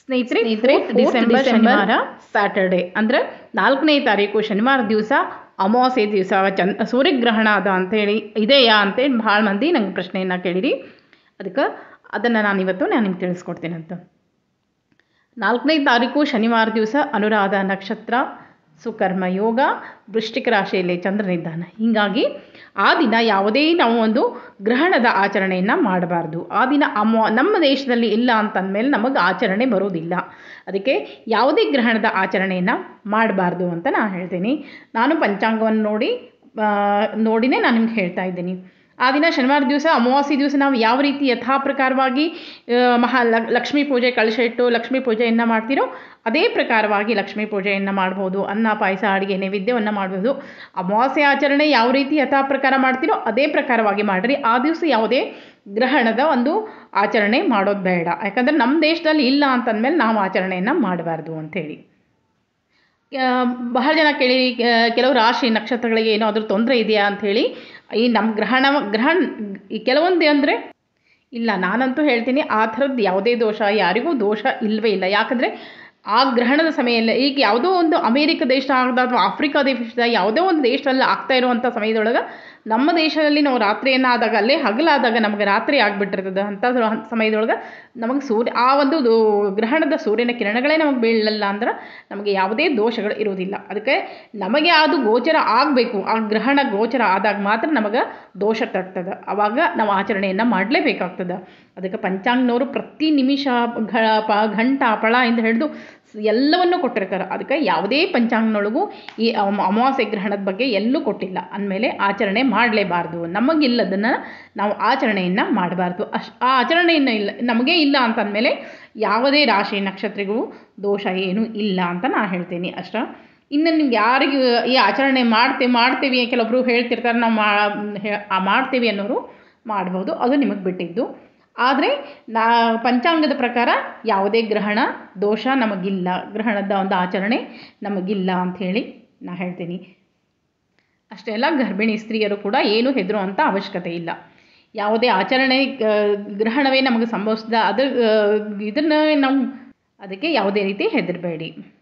ಸ್ನೇಹಿತರೆ ಸ್ನೇಹಿತರೆ, fourth December December ಶನಿವಾರ ಸ್ಯಾಟರ್ಡೆ ಅಂದರೆ ನಾಲ್ಕನೇ ತಾರೀಕು ಶನಿವಾರ ದಿವಸ ಅಮಾವಾಸ್ಯೆ ದಿವಸ ಚಂದ್ ಸೂರ್ಯಗ್ರಹಣ ಅದ ಅಂತೇಳಿ ಇದೆಯಾ ಅಂತೇಳಿ ಭಾಳ ಮಂದಿ ನಂಗೆ ಪ್ರಶ್ನೆಯನ್ನು ಕೇಳಿರಿ ಅದಕ್ಕೆ ಅದನ್ನು ನಾನು ಇವತ್ತು ನಾನು ನಿಮ್ಗೆ ತಿಳಿಸ್ಕೊಡ್ತೀನಂತ ನಾಲ್ಕನೇ ತಾರೀಕು ಶನಿವಾರ ದಿವಸ ಅನುರಾಧ ನಕ್ಷತ್ರ ಸುಕರ್ಮ ಯೋಗ ವೃಶ್ಚಿಕ ರಾಶಿಯಲ್ಲಿ ಚಂದ್ರನಿದ್ದಾನೆ ಹೀಗಾಗಿ ಆ ದಿನ ಯಾವುದೇ ನಾವು ಒಂದು ಗ್ರಹಣದ ಆಚರಣೆಯನ್ನು ಮಾಡಬಾರ್ದು ಆ ದಿನ ಅಮ ನಮ್ಮ ದೇಶದಲ್ಲಿ ಇಲ್ಲ ಅಂತಂದಮೇಲೆ ನಮಗೆ ಆಚರಣೆ ಬರೋದಿಲ್ಲ ಅದಕ್ಕೆ ಯಾವುದೇ ಗ್ರಹಣದ ಆಚರಣೆಯನ್ನು ಮಾಡಬಾರ್ದು ಅಂತ ನಾನು ಹೇಳ್ತೀನಿ ನಾನು ಪಂಚಾಂಗವನ್ನು ನೋಡಿ ಆ, ನೋಡಿನೇ ನಾನು ನಿಮ್ಗೆ ಹೇಳ್ತಾ ಇದ್ದೀನಿ ಆ ದಿನ ಶನಿವಾರ ದಿವಸ ಅಮಾವಾಸ್ಯೆ ದಿವಸ ನಾವು ಯಾವ ರೀತಿ ಯಥಾ ಪ್ರಕಾರವಾಗಿ ಆ, ಮಹಾ ಲ- ಲಕ್ಷ್ಮೀ ಪೂಜೆ ಕಳಶ ಇಟ್ಟು ಲಕ್ಷ್ಮೀ ಪೂಜೆಯನ್ನು ಮಾಡ್ತೀರೋ ಅದೇ ಪ್ರಕಾರವಾಗಿ ಲಕ್ಷ್ಮೀ ಪೂಜೆಯನ್ನು ಮಾಡ್ಬೋದು ಅನ್ನ ಪಾಯಸ ಅಡುಗೆ ನೈವೇದ್ಯವನ್ನು ಮಾಡ್ಬೋದು ಅಮಾವಾಸ್ಯೆ ಆಚರಣೆ ಯಾವ ರೀತಿ ಯಥಾ ಪ್ರಕಾರ ಮಾಡ್ತೀರೋ ಅದೇ ಪ್ರಕಾರವಾಗಿ ಮಾಡಿರಿ ಆ ದಿವಸ ಯಾವುದೇ ಗ್ರಹಣದ ಒಂದು ಆಚರಣೆ ಮಾಡೋದು ಬೇಡ ಯಾಕಂದರೆ ನಮ್ಮ ದೇಶದಲ್ಲಿ ಇಲ್ಲ ಅಂತಂದಮೇಲೆ ನಾವು ಆಚರಣೆಯನ್ನು ಮಾಡಬಾರ್ದು ಅಂಥೇಳಿ ಆ, ಬಹಳ ಜನ ಕೇಳಿ ಆ, ಕೆಲವು ರಾಶಿ ನಕ್ಷತ್ರಗಳಿಗೆ ಏನಾದರೂ ತೊಂದರೆ ಇದೆಯಾ ಅಂಥೇಳಿ ಈ ನಮ್ಮ ಗ್ರಹಣ ಗ್ರಹಣ ಈ ಕೆಲವೊಂದು ಅಂದರೆ ಇಲ್ಲ ನಾನಂತೂ ಹೇಳ್ತೀನಿ ಆ ಥರದ್ದು ಯಾವುದೇ ದೋಷ ಯಾರಿಗೂ ದೋಷ ಇಲ್ಲವೇ ಇಲ್ಲ ಯಾಕಂದರೆ ಆ ಗ್ರಹಣದ ಸಮಯದಲ್ಲಿ ಈಗ ಯಾವುದೋ ಒಂದು ಅಮೇರಿಕ ದೇಶ ಆಗದ ಅಥವಾ ಆಫ್ರಿಕಾ ದೇಶದ ಯಾವುದೋ ಒಂದು ದೇಶದಲ್ಲಿ ಆಗ್ತಾ ಇರುವಂಥ ಸಮಯದೊಳಗೆ ನಮ್ಮ ದೇಶದಲ್ಲಿ ನಾವು ರಾತ್ರಿಯನ್ನು ಆದಾಗ ಅಲ್ಲೇ ಹಗಲಾದಾಗ ನಮಗೆ ರಾತ್ರಿ ಆಗಿಬಿಟ್ಟಿರ್ತದೆ ಅಂಥ ಸಮಯದೊಳಗೆ ನಮಗೆ ಸೂರ್ಯ ಆ ಒಂದು ದೋ- ಗ್ರಹಣದ ಸೂರ್ಯನ ಕಿರಣಗಳೇ ನಮಗೆ ಬೀಳಲ್ಲ ಅಂದ್ರೆ ನಮಗೆ ಯಾವುದೇ ದೋಷಗಳು ಇರುವುದಿಲ್ಲ ಅದಕ್ಕೆ ನಮಗೆ ಅದು ಗೋಚರ ಆಗಬೇಕು ಆ ಗ್ರಹಣ ಗೋಚರ ಆದಾಗ ಮಾತ್ರ ನಮಗೆ ದೋಷ ತಟ್ತದೆ ಆವಾಗ ನಾವು ಆಚರಣೆಯನ್ನು ಮಾಡಲೇಬೇಕಾಗ್ತದೆ ಅದಕ್ಕೆ ಪಂಚಾಂಗನವರು ಪ್ರತಿ ನಿಮಿಷ ಘ ಪ ಘಂಟ ಪಳ ಇಂದ ಹಿಡಿದು ಎಲ್ಲವನ್ನೂ ಕೊಟ್ಟಿರ್ತಾರೆ ಅದಕ್ಕೆ ಯಾವುದೇ ಪಂಚಾಂಗನೊಳಗೂ ಈ ಅಮ- ಅಮಾವಾಸ್ಯೆ ಗ್ರಹಣದ ಬಗ್ಗೆ ಎಲ್ಲೂ ಕೊಟ್ಟಿಲ್ಲ ಅಂದಮೇಲೆ ಆಚರಣೆ ಮಾಡಲೇಬಾರ್ದು ನಮಗಿಲ್ಲದನ್ನು ನಾವು ಆಚರಣೆಯನ್ನು ಮಾಡಬಾರ್ದು ಅಶ್ ಆ ಆಚರಣೆಯನ್ನು ಇಲ್ಲ ನಮಗೇ ಇಲ್ಲ ಅಂತಂದಮೇಲೆ ಯಾವುದೇ ರಾಶಿ ನಕ್ಷತ್ರಿಗೂ ದೋಷ ಏನೂ ಇಲ್ಲ ಅಂತ ನಾನು ಹೇಳ್ತೀನಿ ಅಷ್ಟ ಇನ್ನು ನಿಮ್ಗೆ ಯಾರಿಗೂ ಈ ಆಚರಣೆ ಮಾಡ್ತೇವೆ ಮಾಡ್ತೀವಿ ಕೆಲವೊಬ್ರು ಹೇಳ್ತಿರ್ತಾರೆ ನಾವು ಮಾ ಹೇ- ಆ ಮಾಡ್ತೀವಿ ಅನ್ನೋರು ಮಾಡ್ಬೋದು ಅದು ನಿಮಗೆ ಬಿಟ್ಟಿದ್ದು ಆದರೆ ನಾ ಪಂಚಾಂಗದ ಪ್ರಕಾರ ಯಾವುದೇ ಗ್ರಹಣ ದೋಷ ನಮಗಿಲ್ಲ ಗ್ರಹಣದ ಒಂದು ಆಚರಣೆ ನಮಗಿಲ್ಲ ಅಂಥೇಳಿ ನಾ ಹೇಳ್ತೀನಿ ಅಷ್ಟೇ ಅಲ್ಲ ಗರ್ಭಿಣಿ ಸ್ತ್ರೀಯರು ಕೂಡ ಏನು ಹೆದರುವಂಥ ಅವಶ್ಯಕತೆ ಇಲ್ಲ ಯಾವುದೇ ಆಚರಣೆ ಆ, ಗ್ರಹಣವೇ ನಮಗೆ ಸಂಭವಿಸಿದ ಅದು ಇದನ್ನು ನಾವು ಅದಕ್ಕೆ ಯಾವುದೇ ರೀತಿ ಹೆದರಬೇಡಿ